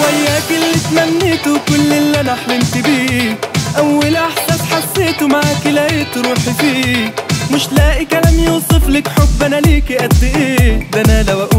وياك اللي تمنيته كل اللي انا حلمت بيه اول احساس حسيته معاك لقيت روحي فيه مش لاقي كلام يوصف لك حب انا ليكي قد ايه ده انا لو